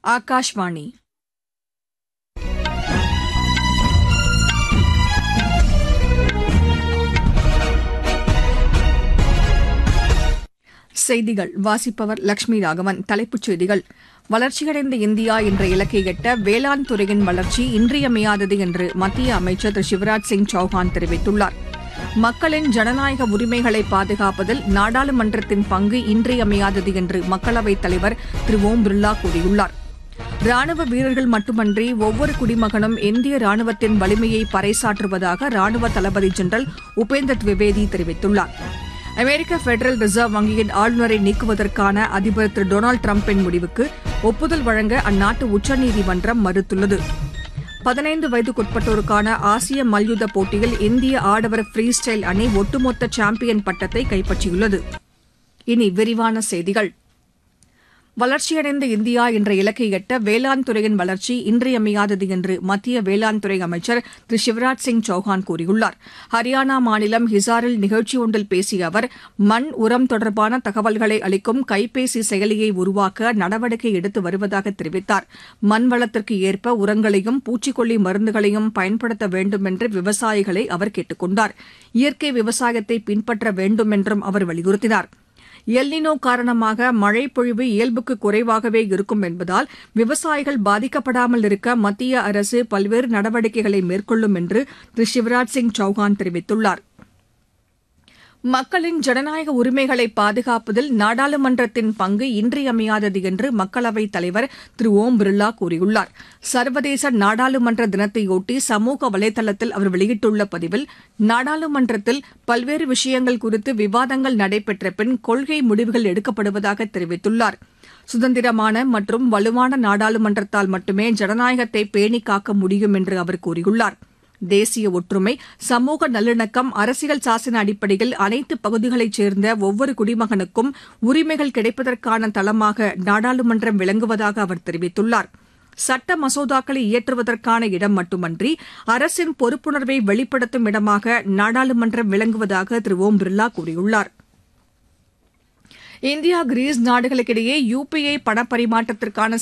ஆகாஷ்வாணி செய்திகள் வாசிப்பவர் லட்சுமி ராகவன் தலைப்புச் செய்திகள் வளர்ச்சியடைந்த இந்தியா என்ற இலக்கை எட்ட வேளாண் துறையின் வளர்ச்சி இன்றியமையாதது என்று மத்திய அமைச்சர் திரு சிவராஜ் சிங் சௌஹான் தெரிவித்துள்ளார் மக்களின் ஜனநாயக உரிமைகளை பாதுகாப்பதில் நாடாளுமன்றத்தின் பங்கு இன்றியமையாதது என்று மக்களவைத் தலைவர் திரு ஓம் பிர்லா கூறியுள்ளார் ராணுவ வீரர்கள் மட்டுமன்றி ஒவ்வொரு குடிமகனும் இந்திய ராணுவத்தின் வலிமையை பறைசாற்றுவதாக ராணுவ தளபதி ஜெனரல் உபேந்தர் திவிவேதி தெரிவித்துள்ளார் அமெரிக்க பெடரல் ரிசர்வ் வங்கியின் ஆளுநரை நீக்குவதற்கான அதிபர் திரு டொனால்டு டிரம்பின் முடிவுக்கு ஒப்புதல் வழங்க அந்நாட்டு உச்சநீதிமன்றம் மறுத்துள்ளது பதினைந்து வயதுக்குட்பட்டோருக்கான ஆசிய மல்யுத்த போட்டியில் இந்திய ஆடவர் ஃப்ரீ ஸ்டைல் அணி ஒட்டுமொத்த சாம்பியன் பட்டத்தை கைப்பற்றியுள்ளது இனி விரிவான செய்திகள் வளர்ச்சியடைந்த இந்தியா என்ற இலக்கை எட்ட வேளாண் துறையின் வளர்ச்சி இன்றியமையாதது என்று மத்திய வேளாண் துறை அமைச்சர் திரு சிவராஜ் சிங் சௌஹான் கூறியுள்ளார் ஹரியானா மாநிலம் ஹிசாரில் நிகழ்ச்சி ஒன்றில் பேசிய அவர் மண் உரம் தொடர்பான தகவல்களை அளிக்கும் கைபேசி செயலியை உருவாக்க நடவடிக்கை எடுத்து வருவதாக தெரிவித்தார் மண் வளத்திற்கு ஏற்ப உரங்களையும் பூச்சிக்கொல்லி மருந்துகளையும் பயன்படுத்த வேண்டும் என்று விவசாயிகளை அவர் கேட்டுக் கொண்டார் இயற்கை விவசாயத்தை பின்பற்ற வேண்டும் என்றும் அவர் வலியுறுத்தினார் எல்னினோ காரணமாக மழை பொழிவு இயல்புக்கு குறைவாகவே இருக்கும் என்பதால் விவசாயிகள் பாதிக்கப்படாமல் இருக்க மத்திய அரசு பல்வேறு நடவடிக்கைகளை மேற்கொள்ளும் என்று திரு சிவராஜ் சிங் சௌஹான் தெரிவித்துள்ளார் மக்களின் ஜனநாயக உரிமைகளை பாதுகாப்பதில் நாடாளுமன்றத்தின் பங்கு இன்றியமையாதது என்று மக்களவைத் தலைவர் திரு ஓம் பிர்லா கூறியுள்ளார் சர்வதேச நாடாளுமன்ற தினத்தையொட்டி சமூக வலைதளத்தில் அவர் வெளியிட்டுள்ள பதிவில் நாடாளுமன்றத்தில் பல்வேறு விஷயங்கள் குறித்து விவாதங்கள் நடைபெற்ற பின் கொள்கை முடிவுகள் எடுக்கப்படுவதாக தெரிவித்துள்ளார் சுதந்திரமான மற்றும் வலுவான நாடாளுமன்றத்தால் மட்டுமே ஜனநாயகத்தை பேணி காக்க முடியும் என்று அவர் கூறியுள்ளார் தேசிய ஒற்றுமை சமூக நல்லிணக்கம் அரசியல் சாசன அடிப்படையில் அனைத்து பகுதிகளைச் சேர்ந்த ஒவ்வொரு குடிமகனுக்கும் உரிமைகள் கிடைப்பதற்கான தளமாக நாடாளுமன்றம் விளங்குவதாக அவர் தெரிவித்துள்ளார் சட்ட மசோதாக்களை இயற்றுவதற்கான இடம் மட்டுமன்றி அரசின் பொறுப்புணர்வை வெளிப்படுத்தும் இடமாக நாடாளுமன்றம் விளங்குவதாக திரு ஓம் பிர்லா கூறியுள்ளார் இந்தியா கிரீஸ் நாடுகளுக்கிடையே யுபிஐ பணப்பரிமாற்றத்திற்கான